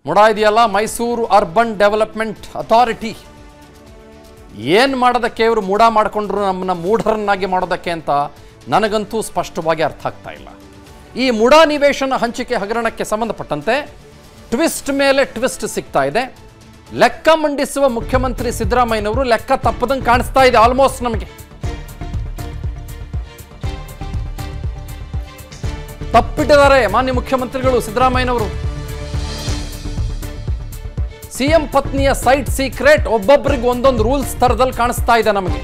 ಮುಡಾ ಇದೆಯಲ್ಲ Mysuru urban development authority ಏನು ಮಾಡೋದಕ್ಕೆ ಇವರು ಮೂಢ ಮಾಡಿಕೊಂಡ್ರು ನಮ್ಮನ್ನ ಮೂಢರನ್ನಾಗಿ ಮಾಡೋದಕ್ಕೆ ಅಂತ ನನಗಂತೂ ಸ್ಪಷ್ಟವಾಗಿ ಅರ್ಥ ಆಗ್ತಾ ಇಲ್ಲ ಈ ಮುಡಾ ನಿವೇಶನ ಹಂಚಿಕೆ ಹಗರಣಕ್ಕೆ ಸಂಬಂಧಪಟ್ಟಂತೆ ಟ್ವಿಸ್ಟ್ ಮೇಲೆ ಟ್ವಿಸ್ಟ್ ಸಿಗ್ತಾ ಇದೆ ಲೆಕ್ಕ ಮಂಡಿಸುವ ಮುಖ್ಯಮಂತ್ರಿ ಸಿದ್ದರಾಮಯ್ಯನವರು ಲೆಕ್ಕ ತಪ್ಪದಂಗೆ ಕಾಣಿಸ್ತಾ ಇದೆ ಆಲ್ಮೋಸ್ಟ್ ನಮಗೆ ತಪ್ಪಿಟ್ಟಿದ್ದಾರೆ ಮಾನ್ಯ ಮುಖ್ಯಮಂತ್ರಿಗಳು ಸಿದ್ದರಾಮಯ್ಯನವರು ಸಿಎಂ ಪತ್ನಿಯ ಸೈಟ್ ಸೀಕ್ರೆಟ್ ಒಬ್ಬೊಬ್ಬರಿಗೆ ಒಂದೊಂದು ರೂಲ್ಸ್ ತರದಲ್ಲಿ ಕಾಣಿಸ್ತಾ ಇದೆ ನಮಗೆ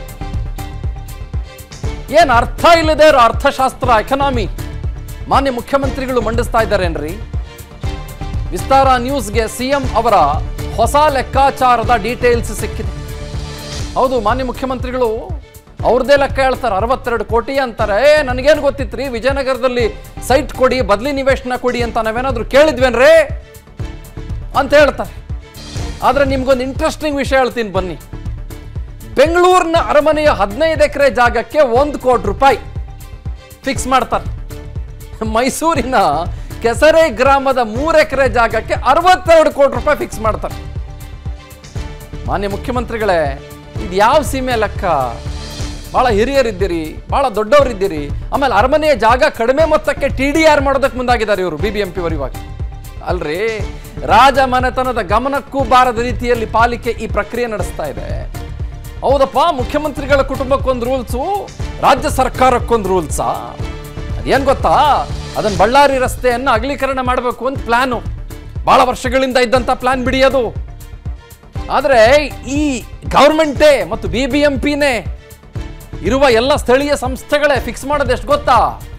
ಏನು ಅರ್ಥ ಇಲ್ಲದೆ ಇರೋ ಅರ್ಥಶಾಸ್ತ್ರ ಎಕನಾಮಿ ಮಾನ್ಯ ಮುಖ್ಯಮಂತ್ರಿಗಳು ಮಂಡಿಸ್ತಾ ಇದ್ದಾರೇನ್ರಿ ವಿಸ್ತಾರ ನ್ಯೂಸ್ಗೆ ಸಿಎಂ ಅವರ ಹೊಸ ಲೆಕ್ಕಾಚಾರದ ಡೀಟೇಲ್ಸ್ ಸಿಕ್ಕಿದೆ ಹೌದು ಮಾನ್ಯ ಮುಖ್ಯಮಂತ್ರಿಗಳು ಅವ್ರದ್ದೇ ಲೆಕ್ಕ ಹೇಳ್ತಾರೆ ಅರವತ್ತೆರಡು ಕೋಟಿ ಅಂತಾರೆ ಏ ನನಗೇನು ಗೊತ್ತಿತ್ರಿ ವಿಜಯನಗರದಲ್ಲಿ ಸೈಟ್ ಕೊಡಿ ಬದಲಿ ನಿವೇಶನ ಕೊಡಿ ಅಂತ ನಾವೇನಾದ್ರೂ ಕೇಳಿದ್ವೇನ್ರೇ ಅಂತ ಹೇಳ್ತಾರೆ ಆದರೆ ನಿಮ್ಗೊಂದು ಇಂಟ್ರೆಸ್ಟಿಂಗ್ ವಿಷಯ ಹೇಳ್ತೀನಿ ಬನ್ನಿ ಬೆಂಗಳೂರಿನ ಅರಮನೆಯ ಹದಿನೈದು ಎಕರೆ ಜಾಗಕ್ಕೆ ಒಂದು ಕೋಟಿ ರೂಪಾಯಿ ಫಿಕ್ಸ್ ಮಾಡ್ತಾರೆ ಮೈಸೂರಿನ ಕೆಸರೆ ಗ್ರಾಮದ ಮೂರು ಎಕರೆ ಜಾಗಕ್ಕೆ ಅರವತ್ತೆರಡು ಕೋಟಿ ರೂಪಾಯಿ ಫಿಕ್ಸ್ ಮಾಡ್ತಾರೆ ಮಾನ್ಯ ಮುಖ್ಯಮಂತ್ರಿಗಳೇ ಇದು ಯಾವ ಸೀಮೆ ಲೆಕ್ಕ ಭಾಳ ಹಿರಿಯರಿದ್ದೀರಿ ಭಾಳ ದೊಡ್ಡವರಿದ್ದೀರಿ ಆಮೇಲೆ ಅರಮನೆಯ ಜಾಗ ಕಡಿಮೆ ಮೊತ್ತಕ್ಕೆ ಟಿ ಡಿ ಆರ್ ಮಾಡೋದಕ್ಕೆ ಮುಂದಾಗಿದ್ದಾರೆ ಇವರು ಬಿ ಬಿ ಎಂ ಪಿ ಇವಾಗ ಅಲ್ರಿ ರಾಜ ಮನೆತನದ ಗಮನಕ್ಕೂ ಬಾರದ ರೀತಿಯಲ್ಲಿ ಪಾಲಿಕೆ ಈ ಪ್ರಕ್ರಿಯೆ ನಡೆಸ್ತಾ ಇದೆ ಹೌದಪ್ಪ ಮುಖ್ಯಮಂತ್ರಿಗಳ ಕುಟುಂಬಕ್ಕೊಂದು ರೂಲ್ಸು ರಾಜ್ಯ ಸರ್ಕಾರಕ್ಕೊಂದು ರೂಲ್ಸಾ ಅದೇನು ಗೊತ್ತಾ ಅದನ್ನು ಬಳ್ಳಾರಿ ರಸ್ತೆಯನ್ನು ಅಗಲೀಕರಣ ಮಾಡಬೇಕು ಅಂತ ಪ್ಲಾನು ಬಹಳ ವರ್ಷಗಳಿಂದ ಇದ್ದಂಥ ಪ್ಲಾನ್ ಬಿಡಿ ಅದು ಆದರೆ ಈ ಗೌರ್ಮೆಂಟೇ ಮತ್ತು ಬಿ ಬಿ ಎಂ ಪಿನೇ ಇರುವ ಎಲ್ಲ ಸ್ಥಳೀಯ ಸಂಸ್ಥೆಗಳೇ ಫಿಕ್ಸ್ ಮಾಡೋದು ಎಷ್ಟು ಗೊತ್ತಾ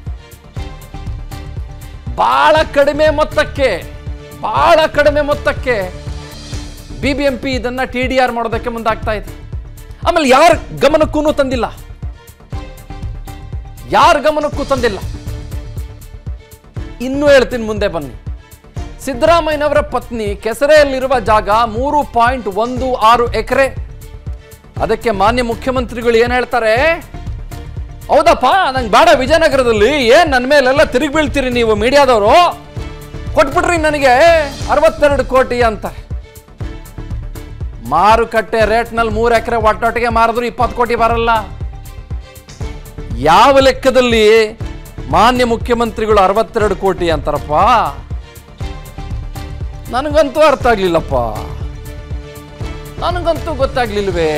ಬಹಳ ಕಡಿಮೆ ಮೊತ್ತಕ್ಕೆ ಬಹಳ ಕಡಿಮೆ ಮೊತ್ತಕ್ಕೆ ಬಿ ಬಿ ಎಂ ಪಿ ಇದನ್ನ ಟಿ ಡಿ ಆರ್ ಮಾಡೋದಕ್ಕೆ ಮುಂದಾಗ್ತಾ ಇದೆ ಆಮೇಲೆ ಯಾರ ಗಮನಕ್ಕೂ ತಂದಿಲ್ಲ ಯಾರ ಗಮನಕ್ಕೂ ತಂದಿಲ್ಲ ಇನ್ನೂ ಹೇಳ್ತೀನಿ ಮುಂದೆ ಬನ್ನಿ ಸಿದ್ದರಾಮಯ್ಯನವರ ಪತ್ನಿ ಕೆಸರೆಯಲ್ಲಿರುವ ಜಾಗ ಮೂರು ಪಾಯಿಂಟ್ ಒಂದು ಆರು ಎಕರೆ ಅದಕ್ಕೆ ಮಾನ್ಯ ಮುಖ್ಯಮಂತ್ರಿಗಳು ಏನು ಹೇಳ್ತಾರೆ ಹೌದಪ್ಪ ನಂಗೆ ಬೇಡ ವಿಜಯನಗರದಲ್ಲಿ ಏನ್ ನನ್ನ ಮೇಲೆಲ್ಲ ತಿರುಗಿ ಬೀಳ್ತೀರಿ ನೀವು ಮೀಡಿಯಾದವರು ಕೊಟ್ಬಿಟ್ರಿ ನನಗೆ ಅರವತ್ತೆರಡು ಕೋಟಿ ಅಂತ ಮಾರುಕಟ್ಟೆ ರೇಟ್ನಲ್ಲಿ ಮೂರು ಎಕರೆ ಒಟ್ಟೊಟ್ಟಿಗೆ ಮಾರಿದ್ರು ಇಪ್ಪತ್ತು ಕೋಟಿ ಬರಲ್ಲ ಯಾವ ಲೆಕ್ಕದಲ್ಲಿ ಮಾನ್ಯ ಮುಖ್ಯಮಂತ್ರಿಗಳು ಅರವತ್ತೆರಡು ಕೋಟಿ ಅಂತಾರಪ್ಪ ನನಗಂತೂ ಅರ್ಥ ಆಗ್ಲಿಲ್ಲಪ್ಪ ನನಗಂತೂ ಗೊತ್ತಾಗ್ಲಿಲ್ವೇ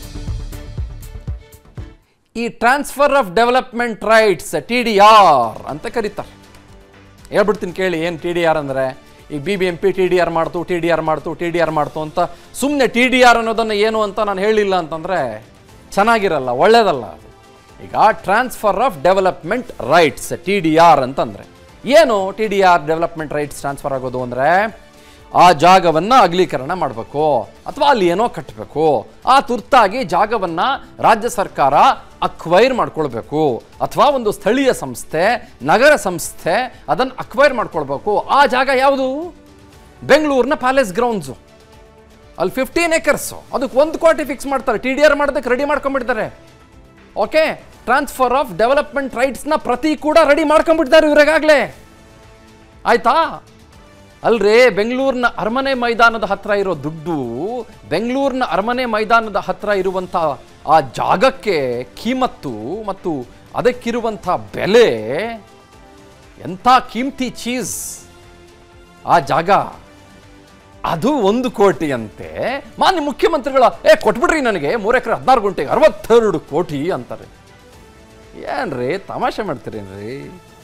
ಈ transfer of development rights T D R ಅಂತ ಕರೀತಾರೆ ಹೇಳ್ಬಿಡ್ತೀನಿ ಕೇಳಿ ಏನು ಟಿ ಡಿ ಆರ್ ಅಂದರೆ ಈ B B M P T D R ಮಾಡ್ತು ಟಿ ಡಿ ಆರ್ ಮಾಡ್ತು ಟಿ ಡಿ ಆರ್ ಮಾಡ್ತು ಅಂತ ಸುಮ್ಮನೆ ಟಿ ಡಿ ಆರ್ ಅನ್ನೋದನ್ನು ಏನು ಅಂತ ನಾನು ಹೇಳಿಲ್ಲ ಅಂತಂದರೆ ಚೆನ್ನಾಗಿರಲ್ಲ ಒಳ್ಳೇದಲ್ಲ ಅದು ಈಗ transfer of development rights T D R ಅಂತಂದರೆ ಏನು T D R development rights transfer ಆಗೋದು ಅಂದರೆ ಆ ಜಾಗವನ್ನು ಅಗಲೀಕರಣ ಮಾಡಬೇಕು ಅಥವಾ ಅಲ್ಲಿ ಏನೋ ಕಟ್ಟಬೇಕು ಆ ತುರ್ತಾಗಿ ಜಾಗವನ್ನು ರಾಜ್ಯ ಸರ್ಕಾರ ಅಕ್ವೈರ್ ಮಾಡ್ಕೊಳ್ಬೇಕು ಅಥವಾ ಒಂದು ಸ್ಥಳೀಯ ಸಂಸ್ಥೆ ನಗರ ಸಂಸ್ಥೆ ಅದನ್ನು ಅಕ್ವೈರ್ ಮಾಡ್ಕೊಳ್ಬೇಕು ಆ ಜಾಗ ಯಾವುದು ಬೆಂಗಳೂರಿನ ಪ್ಯಾಲೇಸ್ ಗ್ರೌಂಡ್ಸು ಅಲ್ಲಿ ಫಿಫ್ಟೀನ್ ಏಕರ್ಸು ಅದಕ್ಕೆ ಒಂದು ಕೋಟಿ ಫಿಕ್ಸ್ ಮಾಡ್ತಾರೆ ಟಿ ಡಿ ಆರ್ ಮಾಡೋದಕ್ಕೆ ರೆಡಿ ಮಾಡ್ಕೊಂಡ್ಬಿಡ್ತಾರೆ ಓಕೆ ಟ್ರಾನ್ಸ್ಫರ್ ಆಫ್ ಡೆವಲಪ್ಮೆಂಟ್ ರೈಟ್ಸ್ನ ಪ್ರತಿ ಕೂಡ ರೆಡಿ ಮಾಡ್ಕೊಂಡ್ಬಿಡ್ತಾರೆ ಇವ್ರಿಗಾಗಲೇ ಆಯ್ತಾ ಅಲ್ರೇ ಬೆಂಗಳೂರಿನ ಅರಮನೆ ಮೈದಾನದ ಹತ್ರ ಇರೋ ದುಡ್ಡು ಬೆಂಗಳೂರಿನ ಅರಮನೆ ಮೈದಾನದ ಹತ್ರ ಇರುವಂಥ ಆ ಜಾಗಕ್ಕೆ ಕೀಮತ್ತು ಮತ್ತು ಅದಕ್ಕಿರುವಂಥ ಬೆಲೆ ಎಂಥ ಕೀಮ್ತಿ ಚೀಸ್ ಆ ಜಾಗ ಅದು ಒಂದು ಕೋಟಿ ಅಂತೆ ಮಾನ್ಯ ಮುಖ್ಯಮಂತ್ರಿಗಳ ಏ ಕೊಟ್ಬಿಡ್ರಿ ನನಗೆ ಮೂರು ಎಕರೆ ಹದಿನಾರು ಗುಂಟೆಗೆ ಅರವತ್ತೆರಡು ಕೋಟಿ ಅಂತಾರೆ ಏನ್ರಿ ತಮಾಷೆ ಮಾಡ್ತೀರೇನ್ರಿ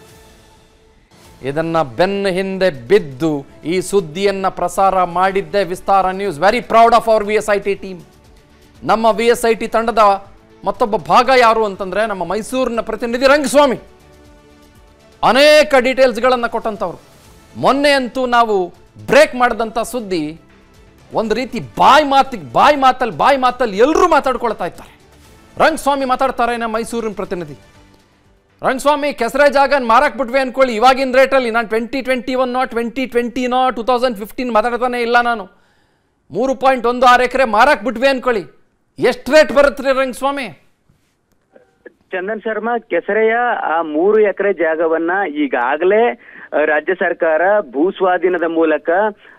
ಇದನ್ನ ಬೆನ್ನ ಹಿಂದೆ ಬಿದ್ದು ಈ ಸುದ್ದಿಯನ್ನ ಪ್ರಸಾರ ಮಾಡಿದ್ದೆ Vistara news very proud of our V S I T team ನಮ್ಮ ವಿ ಎಸ್ ಐ ಟಿ ತಂಡದ ಮತ್ತೊಬ್ಬ ಭಾಗ ಯಾರು ಅಂತಂದ್ರೆ ನಮ್ಮ ಮೈಸೂರಿನ ಪ್ರತಿನಿಧಿ ರಂಗಸ್ವಾಮಿ ಅನೇಕ ಡೀಟೇಲ್ಸ್ಗಳನ್ನು ಕೊಟ್ಟಂಥವ್ರು ಮೊನ್ನೆ ಅಂತೂ ನಾವು ಬ್ರೇಕ್ ಮಾಡಿದಂಥ ಸುದ್ದಿ ಒಂದು ರೀತಿ ಬಾಯಿ ಮಾತಿಗೆ ಬಾಯಿ ಮಾತಲ್ಲಿ ಬಾಯಿ ಮಾತಲ್ಲಿ ಎಲ್ಲರೂ ಮಾತಾಡ್ಕೊಳ್ತಾ ಇರ್ತಾರೆ ರಂಗಸ್ವಾಮಿ ಮಾತಾಡ್ತಾರೆ ನಮ್ಮ ಮೈಸೂರಿನ ಪ್ರತಿನಿಧಿ ರಂಗಸ್ವಾಮಿ ಕೆಸರೆ ಜಾಗ ಮಾರಕ್ ಬಿಟ್ವಿ ಅನ್ಕೊಳ್ಳಿ ಇವಾಗಿನ ರೇಟಲ್ಲಿ ನಾನು twenty twenty one no twenty ಟ್ವೆಂಟಿನೋ ಟೂ ತೌಸಂಡ್ ಫಿಫ್ಟೀನ್ ಮಾತಾಡ್ತಾನೆ ಇಲ್ಲ ನಾನು ಮೂರು ಪಾಯಿಂಟ್ ಒಂದು ಆರು ಎಕರೆ ಮಾರಕ್ ಬಿಟ್ವಿ ಅನ್ಕೊಳ್ಳಿ ಎಷ್ಟು ರೇಟ್ ಬರುತ್ತೆ ರೀ ರಂಗಸ್ವಾಮಿ ಚಂದನ್ ಶರ್ಮಾ ಕೆಸರೆಯ ಆ ಮೂರು ಎಕರೆ ಜಾಗವನ್ನ ಈಗಾಗಲೇ ಆ, ರಾಜ್ಯ ಸರ್ಕಾರ ಭೂ ಸ್ವಾಧೀನದ ಮೂಲಕ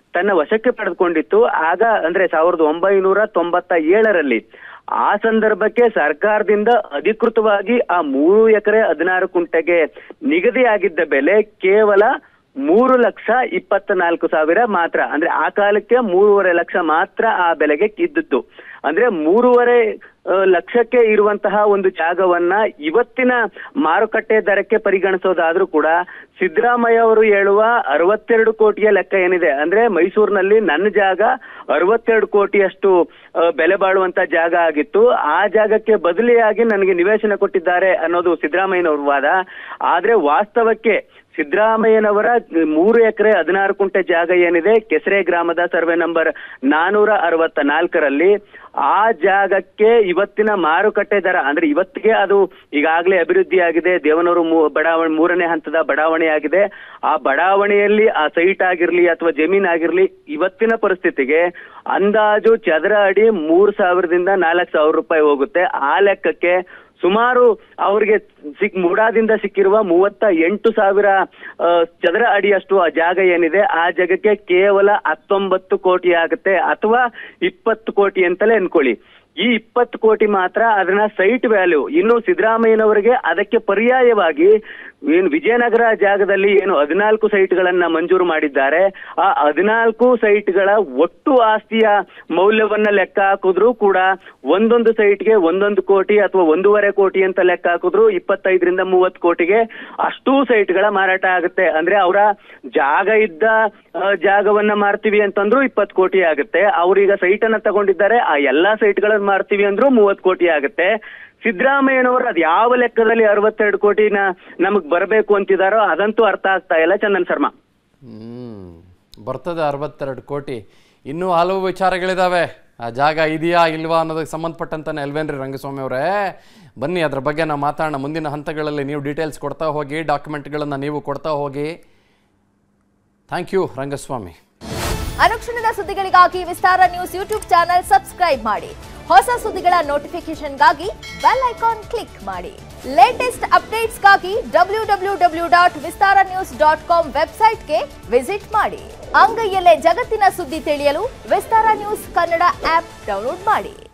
ತನ್ನ ವಶಕ್ಕೆ ಪಡೆದುಕೊಂಡಿತ್ತು ಆಗ ಅಂದ್ರೆ ಸಾವಿರದ ಒಂಬೈನೂರ ತೊಂಬತ್ತ ಏಳರಲ್ಲಿ ಆ ಸಂದರ್ಭಕ್ಕೆ ಸರ್ಕಾರದಿಂದ ಅಧಿಕೃತವಾಗಿ ಆ ಮೂರು ಎಕರೆ ಹದಿನಾರು ಕುಂಟೆಗೆ ನಿಗದಿಯಾಗಿದ್ದ ಬೆಲೆ ಕೇವಲ ಮೂರು ಲಕ್ಷ ಇಪ್ಪತ್ತ ನಾಲ್ಕು ಸಾವಿರ ಮಾತ್ರ ಅಂದ್ರೆ ಆ ಕಾಲಕ್ಕೆ ಮೂರುವರೆ ಲಕ್ಷ ಮಾತ್ರ ಆ ಬೆಲೆಗೆ ಇದ್ದದ್ದು ಅಂದ್ರೆ ಮೂರುವರೆ ಆ, ಲಕ್ಷಕ್ಕೆ ಇರುವಂತಹ ಒಂದು ಜಾಗವನ್ನ ಇವತ್ತಿನ ಮಾರುಕಟ್ಟೆ ದರಕ್ಕೆ ಪರಿಗಣಿಸೋದಾದ್ರೂ ಕೂಡ ಸಿದ್ದರಾಮಯ್ಯ ಅವರು ಹೇಳುವ ಅರವತ್ತೆರಡು ಕೋಟಿಯ ಲೆಕ್ಕ ಏನಿದೆ ಅಂದ್ರೆ ಮೈಸೂರಿನಲ್ಲಿ ನನ್ನ ಜಾಗ ಅರವತ್ತೆರಡು ಕೋಟಿಯಷ್ಟು ಆ, ಬೆಲೆ ಬಾಳುವಂತ ಜಾಗ ಆಗಿತ್ತು ಆ ಜಾಗಕ್ಕೆ ಬದಲಿಯಾಗಿ ನನಗೆ ನಿವೇಶನ ಕೊಟ್ಟಿದ್ದಾರೆ ಅನ್ನೋದು ಸಿದ್ದರಾಮಯ್ಯನವ್ರ ವಾದ ಆದ್ರೆ ವಾಸ್ತವಕ್ಕೆ ಸಿದ್ದರಾಮಯ್ಯನವರ ಮೂರು ಎಕರೆ ಹದಿನಾರು ಕುಂಟೆ ಜಾಗ ಏನಿದೆ ಕೆಸರೆ ಗ್ರಾಮದ ಸರ್ವೆ ನಂಬರ್ ನಾನೂರ ಅರವತ್ತ ನಾಲ್ಕರಲ್ಲಿ ಆ ಜಾಗಕ್ಕೆ ಇವತ್ತಿನ ಮಾರುಕಟ್ಟೆ ದರ ಅಂದ್ರೆ ಇವತ್ತಿಗೆ ಅದು ಈಗಾಗಲೇ ಅಭಿವೃದ್ಧಿ ಆಗಿದೆ ದೇವನೂರು ಮೂ- ಬಡಾವಣೆ ಮೂರನೇ ಹಂತದ ಬಡಾವಣೆ ಆಗಿದೆ ಆ ಬಡಾವಣೆಯಲ್ಲಿ ಆ ಸೈಟ್ ಆಗಿರ್ಲಿ ಅಥವಾ ಜಮೀನ್ ಆಗಿರ್ಲಿ ಇವತ್ತಿನ ಪರಿಸ್ಥಿತಿಗೆ ಅಂದಾಜು ಚದರ ಅಡಿ ಮೂರ್ ಸಾವಿರದಿಂದ ನಾಲ್ಕು ಸಾವಿರ ರೂಪಾಯಿ ಹೋಗುತ್ತೆ ಆ ಲೆಕ್ಕಕ್ಕೆ ಸುಮಾರು ಅವರಿಗೆ ಸಿಕ್ ಮುಡಾದಿಂದ ಸಿಕ್ಕಿರುವ ಮೂವತ್ತ ಎಂಟು ಸಾವಿರ ಆ, ಚದರ ಅಡಿಯಷ್ಟು ಆ ಜಾಗ ಏನಿದೆ ಆ ಜಾಗಕ್ಕೆ ಕೇವಲ ಹತ್ತೊಂಬತ್ತು ಕೋಟಿ ಆಗುತ್ತೆ ಅಥವಾ ಇಪ್ಪತ್ತು ಕೋಟಿ ಅಂತಲೇ ಅನ್ಕೊಳ್ಳಿ ಈ ಇಪ್ಪತ್ತು ಕೋಟಿ ಮಾತ್ರ ಅದನ್ನ ಸೈಟ್ ವ್ಯಾಲ್ಯೂ ಇನ್ನು ಸಿದ್ದರಾಮಯ್ಯನವರಿಗೆ ಅದಕ್ಕೆ ಪರ್ಯಾಯವಾಗಿ ಏನು ವಿಜಯನಗರ ಜಾಗದಲ್ಲಿ ಏನು ಹದಿನಾಲ್ಕು ಸೈಟ್ಗಳನ್ನ ಮಂಜೂರು ಮಾಡಿದ್ದಾರೆ ಆ ಹದಿನಾಲ್ಕು ಸೈಟ್ಗಳ ಒಟ್ಟು ಆಸ್ತಿಯ ಮೌಲ್ಯವನ್ನ ಲೆಕ್ಕ ಹಾಕಿದ್ರು ಕೂಡ ಒಂದೊಂದು ಸೈಟ್ಗೆ ಒಂದೊಂದು ಕೋಟಿ ಅಥವಾ ಒಂದೂವರೆ ಕೋಟಿ ಅಂತ ಲೆಕ್ಕ ಹಾಕಿದ್ರು ಇಪ್ಪತ್ತೈದರಿಂದ ಮೂವತ್ತು ಕೋಟಿಗೆ ಅಷ್ಟೂ ಸೈಟ್ಗಳ ಮಾರಾಟ ಆಗುತ್ತೆ ಅಂದ್ರೆ ಅವರ ಜಾಗ ಇದ್ದ ಆ, ಜಾಗವನ್ನ ಮಾರ್ತೀವಿ ಅಂತಂದ್ರು ಇಪ್ಪತ್ತು ಕೋಟಿ ಆಗುತ್ತೆ ಅವ್ರೀಗ ಸೈಟ್ ಅನ್ನ ತಗೊಂಡಿದ್ದಾರೆ ಆ ಎಲ್ಲಾ ಸೈಟ್ಗಳನ್ನ ಮಾರ್ತೀವಿ ಅಂದ್ರೂ ಮೂವತ್ತು ಕೋಟಿ ಆಗುತ್ತೆ ಸಿದ್ದರಾಮಯ್ಯನವರು ಅದ್ ಯಾವ ಲೆಕ್ಕದಲ್ಲಿ ಅರವತ್ತೆರಡು ಕೋಟಿನ ನಮಗ್ ಬರಬೇಕು ಅಂತಿದಾರೋ ಅದಂತೂ ಅರ್ಥ ಆಗ್ತಾ ಇಲ್ಲ ಚಂದನ್ ಶರ್ಮಾ ಹ್ಮ್ ಬರ್ತದೆ ಅರವತ್ತೆರಡು ಕೋಟಿ ಇನ್ನೂ ಹಲವು ವಿಚಾರಗಳಿದಾವೆ ಆ ಜಾಗ ಇದೆಯಾ ಇಲ್ವಾ ಅನ್ನೋದಕ್ಕೆ ಸಂಬಂಧಪಟ್ಟಂತಾನೆ ಅಲ್ವೇನ್ರಿ ರಂಗಸ್ವಾಮಿ ಅವರೇ ಬನ್ನಿ ಅದ್ರ ಬಗ್ಗೆ ನಾವು ಮಾತಾಡೋಣ ಮುಂದಿನ ಹಂತಗಳಲ್ಲಿ ನೀವು ಡೀಟೇಲ್ಸ್ ಕೊಡ್ತಾ ಹೋಗಿ ಡಾಕ್ಯುಮೆಂಟ್ಗಳನ್ನು ನೀವು ಕೊಡ್ತಾ ಹೋಗಿ ಥ್ಯಾಂಕ್ ಯು ರಂಗಸ್ವಾಮಿ ಅನುಕ್ಷಣದ ಸುದ್ದಿಗಳಿಗಾಗಿ Vistara news YouTube channel subscribe ಮಾಡಿ ಹೊಸ ಸುದ್ದಿಗಳ ನೋಟಿಫಿಕೇಶನ್ಗಾಗಿ ಬೆಲ್ ಐಕಾನ್ ಕ್ಲಿಕ್ ಮಾಡಿ ಲೇಟೆಸ್ಟ್ ಅಪ್ಡೇಟ್ಸ್ಗಾಗಿ W W W dot Vistara news dot com ವೆಬ್ಸೈಟ್ಗೆ ವಿಸಿಟ್ ಮಾಡಿ ಅಂಗೈಯಲ್ಲೇ ಜಗತ್ತಿನ ಸುದ್ದಿ ತಿಳಿಯಲು Vistara news Kannada app download ಮಾಡಿ